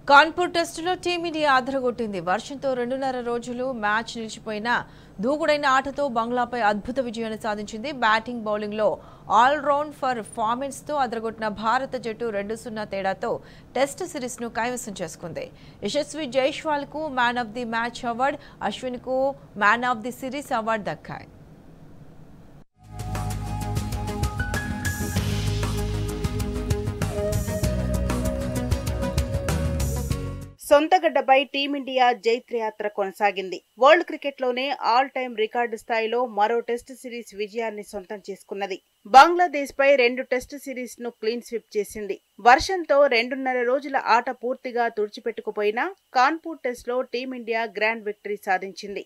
కాన్పూర్ టెస్టులో టీమిండియా ఆదరగొట్టింది వర్షంతో రెండున్నర రోజులు మ్యాచ్ నిలిచిపోయిన దూకుడైన ఆటతో బంగ్లాపై అద్భుత విజయాన్ని సాధించింది బ్యాటింగ్ బౌలింగ్లో ఆల్రౌండ్ పర్ఫార్మెన్స్ తో అదరగొట్టిన భారత జట్టు రెండు సున్నా తేడాతో టెస్ట్ సిరీస్ ను కైవసం చేసుకుంది యశస్వి జైష్వాల్ కు man of the match award Ashwin కు man of the series award దక్కాయి సొంతగడ్డపై టీమిండియా జైత్రయాత్ర కొనసాగింది వరల్డ్ క్రికెట్లోనే ఆల్ టైమ్ రికార్డు స్థాయిలో మరో టెస్ట్ సిరీస్ విజయాన్ని సొంతం చేసుకున్నది బంగ్లాదేశ్ పై రెండు టెస్ట్ సిరీస్ ను క్లీన్ స్విప్ చేసింది వర్షంతో రెండున్నర రోజుల ఆట పూర్తిగా తుడిచిపెట్టుకుపోయినా కాన్పూర్ టెస్ట్ లో టీమిండియా గ్రాండ్ విక్టరీ సాధించింది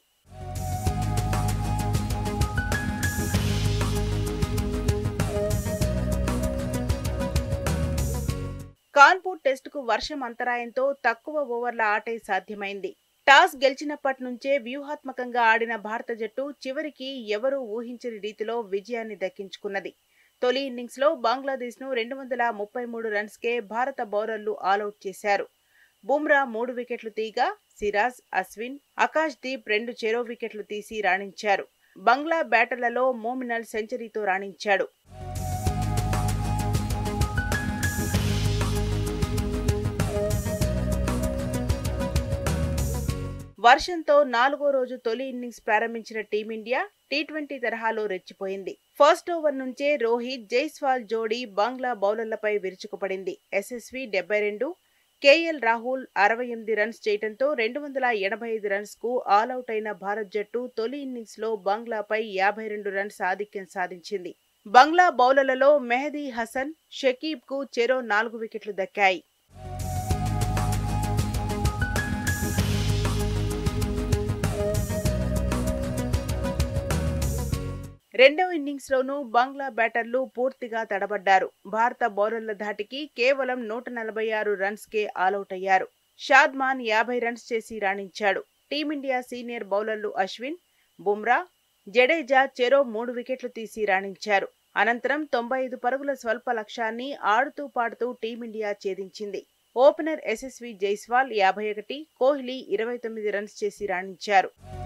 కాన్పూర్ టెస్టుకు వర్షం అంతరాయంతో తక్కువ ఓవర్ల ఆటే సాధ్యమైంది టాస్ గెలిచినప్పటి నుంచే వ్యూహాత్మకంగా ఆడిన భారత జట్టు చివరికి ఎవరూ ఊహించని రీతిలో విజయాన్ని దక్కించుకున్నది తొలి ఇన్నింగ్స్ లో బంగ్లాదేశ్ ను రెండు వందల ముప్పై మూడు రన్స్ కే భారత బౌలర్లు ఆలౌట్ చేశారు బుమ్రా మూడు వికెట్లు తీగా సిరాజ్ అశ్విన్ ఆకాష్ దీప్ రెండు చెరో వికెట్లు తీసి రాణించారు బంగ్లా బ్యాటర్లలో మోమినల్ సెంచరీతో రాణించాడు వర్షంతో నాలుగో రోజు తొలి ఇన్నింగ్స్ ప్రారంభించిన టీమిండియా టీ ట్వంటీ తరహాలో రెచ్చిపోయింది ఫస్ట్ ఓవర్ నుంచే రోహిత్ జైస్వాల్ జోడీ బంగ్లా బౌలర్లపై విరుచుకుపడింది ఎస్ఎస్వి డెబ్బై రెండు కేఎల్ రాహుల్ అరవై ఎనిమిది రన్స్ చేయడంతో రెండు వందల ఎనభై ఐదు రన్స్ కు ఆల్అవుట్ అయిన భారత్ జట్టు తొలి ఇన్నింగ్స్ లో బంగ్లాపై యాభై రెండు రన్స్ ఆధిక్యం సాధించింది బంగ్లా బౌలర్లలో మెహదీ హసన్ షకీబ్ కు చెరో నాలుగు వికెట్లు దక్కాయి రెండవ ఇన్నింగ్స్ లోనూ బంగ్లా బ్యాటర్లు పూర్తిగా తడబడ్డారు భారత బౌలర్ల ధాటికి కేవలం నూట నలభై ఆరు రన్స్ కే ఆలౌట్ అయ్యారు షాద్మాన్ యాభై రన్స్ చేసి రాణించాడు టీమిండియా సీనియర్ బౌలర్లు అశ్విన్ బుమ్రా జడేజా చెరో మూడు వికెట్లు తీసి రాణించారు అనంతరం తొంభై ఐదు పరుగుల స్వల్ప లక్ష్యాన్ని ఆడుతూ పాడుతూ టీమిండియా ఛేదించింది ఓపెనర్ ఎస్ఎస్వి జైస్వాల్ యాభై ఒకటి కోహ్లీ ఇరవై తొమ్మిది రన్స్ చేసి రాణించారు